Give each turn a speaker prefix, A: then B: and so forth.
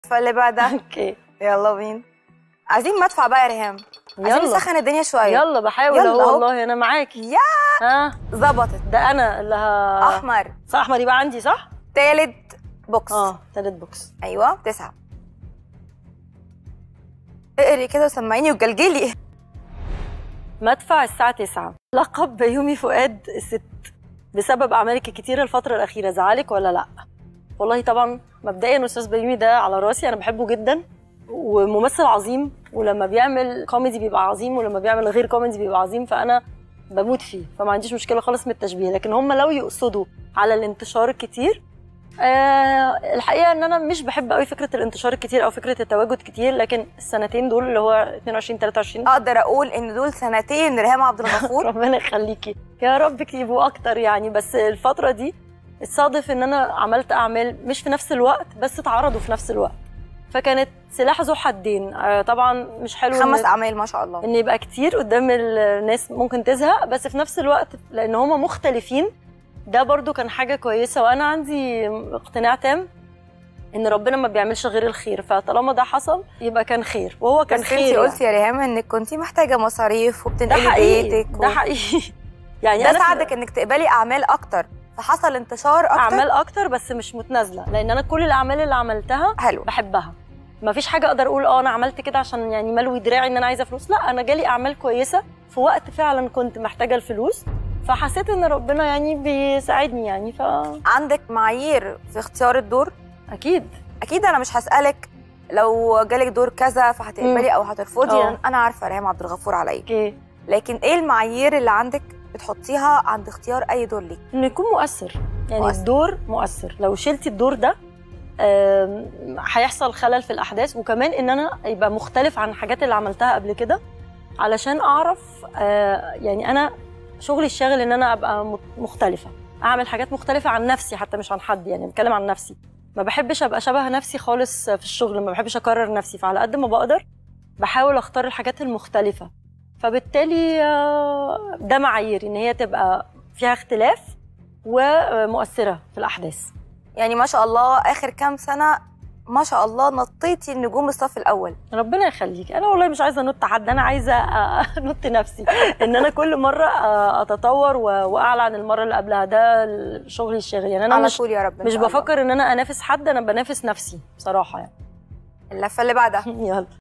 A: فاللي بعدها
B: اوكي
A: يلا بينا عايزين مدفع بقى يا ريهام عايزين
B: يلا
A: نسخن الدنيا شويه
B: يلا بحاول
A: يلا
B: اهو
A: أهو.
B: والله انا معاكي
A: يا
B: ها
A: ظبطت
B: ده انا اللي ه...
A: احمر
B: صح احمر يبقى عندي صح
A: تالت بوكس
B: اه تالت بوكس
A: ايوه تسعة اقري كده وسمعيني وجلجلي
B: مدفع الساعة 9 لقب بيومي فؤاد الست بسبب أعمالك الكتيرة الفترة الأخيرة زعلك ولا لأ؟ والله طبعا مبدئيا أستاذ بيومي ده على راسي أنا بحبه جدا وممثل عظيم ولما بيعمل كوميدي بيبقى عظيم ولما بيعمل غير كوميدي بيبقى عظيم فأنا بموت فيه فما عنديش مشكلة خالص من التشبيه لكن هم لو يقصدوا على الانتشار الكتير آه الحقيقه ان انا مش بحب قوي فكره الانتشار الكتير او فكره التواجد كتير لكن السنتين دول اللي هو 22 23
A: اقدر اقول ان دول سنتين ريهام عبد الغفور
B: ربنا يخليكي يا رب يبقوا اكتر يعني بس الفتره دي اتصادف ان انا عملت اعمال مش في نفس الوقت بس اتعرضوا في نفس الوقت فكانت سلاح ذو حدين آه، طبعا مش حلو إن-
A: خمس اعمال ما شاء الله
B: ان يبقى كتير قدام الناس ممكن تزهق بس في نفس الوقت لان هما مختلفين ده برضو كان حاجه كويسه وانا عندي اقتناع تام ان ربنا ما بيعملش غير الخير فطالما ده حصل يبقى كان خير وهو كان
A: بس
B: خير
A: انتي
B: يعني.
A: قلتي يا ريهام انك كنتي محتاجه مصاريف
B: ده
A: وبتنقلي
B: حقيقي
A: بيتك
B: ده
A: و-
B: حقيقي يعني
A: ده
B: انا في
A: ساعدك انك تقبلي اعمال اكتر فحصل انتشار اكتر
B: اعمال اكتر بس مش متنازله لان انا كل الاعمال اللي عملتها
A: حلو
B: بحبها ما فيش حاجه اقدر اقول اه انا عملت كده عشان يعني ملوي دراعي ان انا عايزه فلوس لا انا جالي اعمال كويسه في وقت فعلا كنت محتاجه الفلوس فحسيت ان ربنا يعني بيساعدني يعني فاكيد
A: عندك معايير في اختيار الدور اكيد انا مش هسالك لو جالك دور كذا فهتقبلي او هترفضي
B: اه.
A: لأن انا عارفه ريهام عبد الغفور عليا
B: اوكي
A: لكن ايه المعايير اللي عندك بتحطيها عند اختيار اي دور ليك
B: انه يكون مؤثر يعني
A: مؤثر.
B: الدور مؤثر لو شلتي الدور ده آم، هيحصل خلل في الاحداث وكمان ان انا يبقى مختلف عن الحاجات اللي عملتها قبل كده علشان اعرف آه، يعني انا شغلي الشاغل ان انا ابقى مت- مختلفه اعمل حاجات مختلفه عن نفسي حتى مش عن حد يعني بتكلم عن نفسي ما بحبش ابقى شبه نفسي خالص في الشغل ما بحبش اكرر نفسي فعلى قد ما بقدر بحاول اختار الحاجات المختلفه فبالتالي آه، ده معاييري ان هي تبقى فيها اختلاف ومؤثره في الاحداث
A: يعني ما شاء الله اخر كام سنه ما شاء الله نطيتي النجوم الصف الاول
B: ربنا يخليك انا والله مش عايزه انط حد انا عايزه أ- انط نفسي ان انا كل مره أ- اتطور و- واعلى عن المره اللي قبلها ده شغلي الشاغل يعني انا
A: على
B: مش
A: طول يا رب إن
B: مش
A: شاء الله.
B: بفكر ان انا انافس حد انا بنافس نفسي بصراحه يعني
A: اللفه اللي بعدها
B: يلا